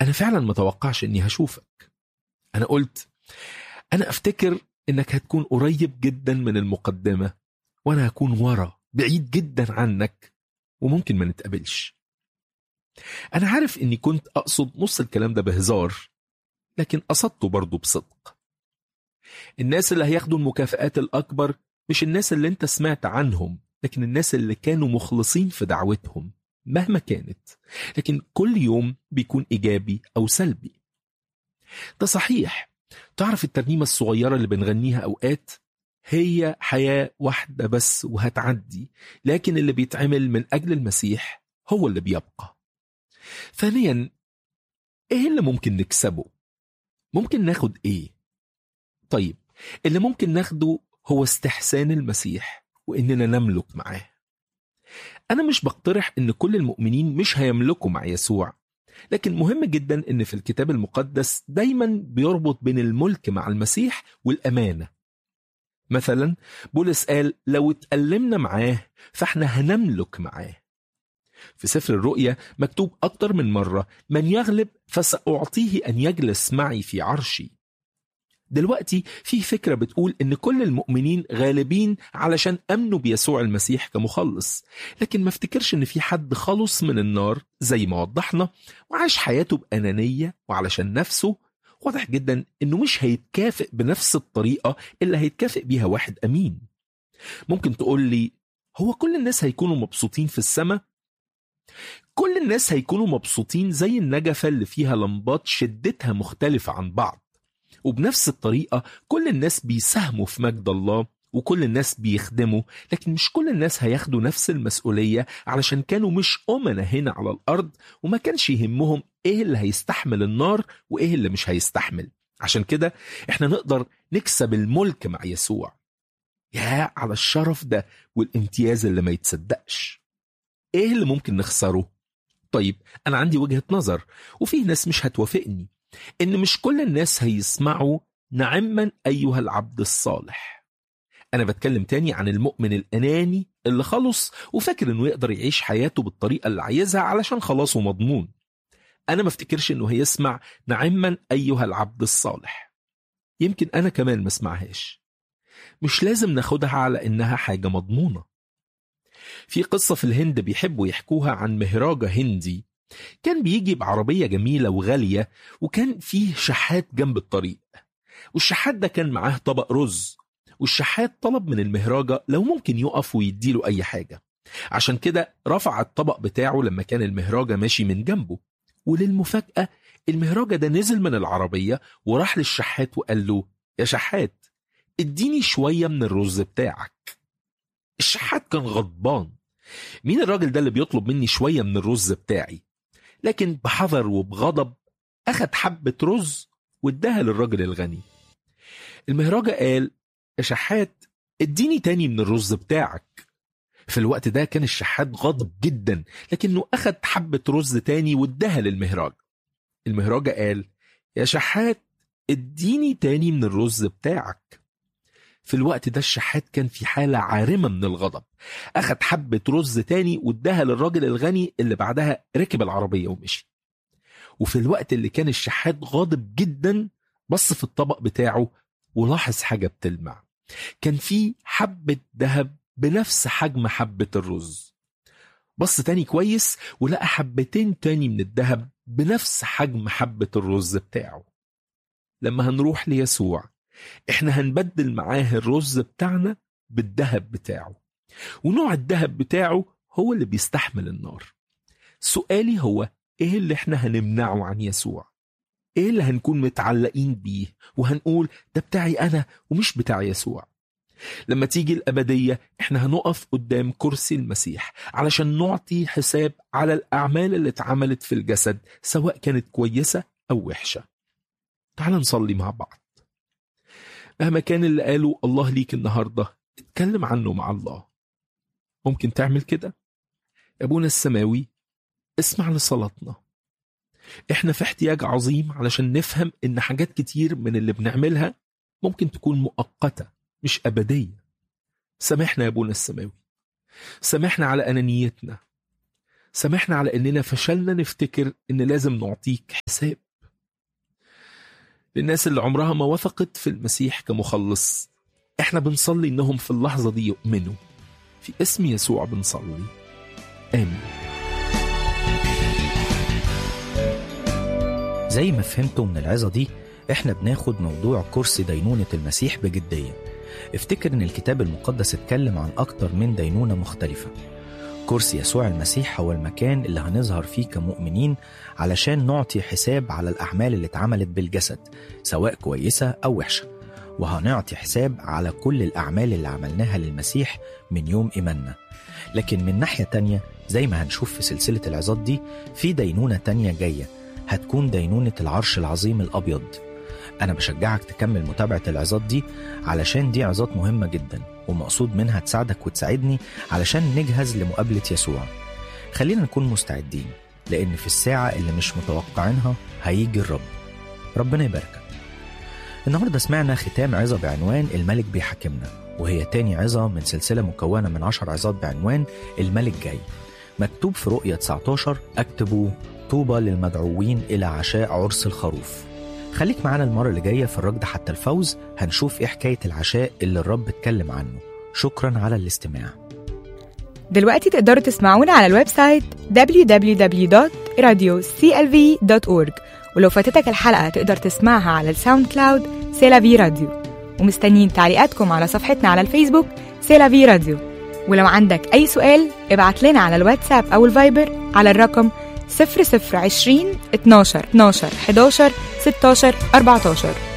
أنا فعلا متوقعش إني هشوفك أنا قلت أنا أفتكر إنك هتكون قريب جدا من المقدمة وأنا هكون ورا بعيد جدا عنك وممكن ما نتقابلش أنا عارف إني كنت أقصد نص الكلام ده بهزار لكن قصدته برضه بصدق الناس اللي هياخدوا المكافآت الأكبر مش الناس اللي انت سمعت عنهم لكن الناس اللي كانوا مخلصين في دعوتهم مهما كانت لكن كل يوم بيكون إيجابي أو سلبي ده صحيح تعرف الترنيمة الصغيرة اللي بنغنيها أوقات هي حياة واحدة بس وهتعدي لكن اللي بيتعمل من أجل المسيح هو اللي بيبقى ثانيا ايه اللي ممكن نكسبه ممكن ناخد ايه طيب اللي ممكن ناخده هو استحسان المسيح واننا نملك معاه انا مش بقترح ان كل المؤمنين مش هيملكوا مع يسوع لكن مهم جدا ان في الكتاب المقدس دايما بيربط بين الملك مع المسيح والامانه مثلا بولس قال لو اتألمنا معاه فاحنا هنملك معاه في سفر الرؤيا مكتوب أكتر من مرة من يغلب فسأعطيه أن يجلس معي في عرشي دلوقتي في فكرة بتقول إن كل المؤمنين غالبين علشان أمنوا بيسوع المسيح كمخلص لكن ما افتكرش إن في حد خلص من النار زي ما وضحنا وعاش حياته بأنانية وعلشان نفسه واضح جدا إنه مش هيتكافئ بنفس الطريقة اللي هيتكافئ بيها واحد أمين ممكن تقول لي هو كل الناس هيكونوا مبسوطين في السماء كل الناس هيكونوا مبسوطين زي النجفة اللي فيها لمبات شدتها مختلفة عن بعض وبنفس الطريقة كل الناس بيساهموا في مجد الله وكل الناس بيخدموا لكن مش كل الناس هياخدوا نفس المسؤولية علشان كانوا مش أمنا هنا على الأرض وما كانش يهمهم إيه اللي هيستحمل النار وإيه اللي مش هيستحمل عشان كده إحنا نقدر نكسب الملك مع يسوع يا على الشرف ده والامتياز اللي ما يتصدقش ايه اللي ممكن نخسره طيب انا عندي وجهة نظر وفي ناس مش هتوافقني ان مش كل الناس هيسمعوا نعما ايها العبد الصالح انا بتكلم تاني عن المؤمن الاناني اللي خلص وفاكر انه يقدر يعيش حياته بالطريقة اللي عايزها علشان خلاصه مضمون انا ما افتكرش انه هيسمع نعما ايها العبد الصالح يمكن انا كمان ما اسمعهاش مش لازم ناخدها على انها حاجة مضمونة في قصة في الهند بيحبوا يحكوها عن مهراجة هندي كان بيجي بعربية جميلة وغالية وكان فيه شحات جنب الطريق والشحات ده كان معاه طبق رز والشحات طلب من المهراجة لو ممكن يقف ويديله أي حاجة عشان كده رفع الطبق بتاعه لما كان المهراجة ماشي من جنبه وللمفاجأة المهراجة ده نزل من العربية وراح للشحات وقال له يا شحات اديني شوية من الرز بتاعك الشحات كان غضبان مين الراجل ده اللي بيطلب مني شوية من الرز بتاعي لكن بحذر وبغضب أخد حبة رز واداها للراجل الغني المهراجة قال يا شحات اديني تاني من الرز بتاعك في الوقت ده كان الشحات غاضب جدا لكنه أخد حبة رز تاني واداها للمهراج المهراجة قال يا شحات اديني تاني من الرز بتاعك في الوقت ده الشحات كان في حالة عارمة من الغضب أخد حبة رز تاني واداها للراجل الغني اللي بعدها ركب العربية ومشي وفي الوقت اللي كان الشحات غاضب جدا بص في الطبق بتاعه ولاحظ حاجة بتلمع كان في حبة ذهب بنفس حجم حبة الرز بص تاني كويس ولقى حبتين تاني من الذهب بنفس حجم حبة الرز بتاعه لما هنروح ليسوع احنا هنبدل معاه الرز بتاعنا بالذهب بتاعه ونوع الذهب بتاعه هو اللي بيستحمل النار سؤالي هو ايه اللي احنا هنمنعه عن يسوع ايه اللي هنكون متعلقين بيه وهنقول ده بتاعي انا ومش بتاع يسوع لما تيجي الأبدية احنا هنقف قدام كرسي المسيح علشان نعطي حساب على الأعمال اللي اتعملت في الجسد سواء كانت كويسة أو وحشة تعال نصلي مع بعض مهما كان اللي قاله الله ليك النهاردة اتكلم عنه مع الله ممكن تعمل كده أبونا السماوي اسمع لصلاتنا احنا في احتياج عظيم علشان نفهم ان حاجات كتير من اللي بنعملها ممكن تكون مؤقتة مش أبدية سامحنا يا أبونا السماوي سامحنا على أنانيتنا سامحنا على اننا فشلنا نفتكر ان لازم نعطيك حساب للناس اللي عمرها ما وثقت في المسيح كمخلص احنا بنصلي انهم في اللحظه دي يؤمنوا في اسم يسوع بنصلي امين زي ما فهمتوا من العظة دي احنا بناخد موضوع كرسي دينونة المسيح بجدية افتكر ان الكتاب المقدس اتكلم عن اكتر من دينونة مختلفة كرسي يسوع المسيح هو المكان اللي هنظهر فيه كمؤمنين علشان نعطي حساب على الأعمال اللي اتعملت بالجسد سواء كويسة أو وحشة وهنعطي حساب على كل الأعمال اللي عملناها للمسيح من يوم إيماننا لكن من ناحية تانية زي ما هنشوف في سلسلة العظات دي في دينونة تانية جاية هتكون دينونة العرش العظيم الأبيض أنا بشجعك تكمل متابعة العظات دي علشان دي عظات مهمة جدا ومقصود منها تساعدك وتساعدني علشان نجهز لمقابلة يسوع خلينا نكون مستعدين لأن في الساعة اللي مش متوقعينها هيجي الرب ربنا يباركك النهاردة سمعنا ختام عظة بعنوان الملك بيحاكمنا وهي تاني عظة من سلسلة مكونة من عشر عظات بعنوان الملك جاي مكتوب في رؤية 19 اكتبوا طوبى للمدعوين إلى عشاء عرس الخروف خليك معانا المرة اللي جاية في الركض حتى الفوز هنشوف إيه حكاية العشاء اللي الرب اتكلم عنه شكرا على الاستماع دلوقتي تقدروا تسمعونا على الويب سايت www.radioclv.org ولو فاتتك الحلقة تقدر تسمعها على الساوند كلاود سيلافي راديو ومستنيين تعليقاتكم على صفحتنا على الفيسبوك سيلافي راديو ولو عندك أي سؤال ابعت لنا على الواتساب أو الفايبر على الرقم 0020 12 12 11 16 14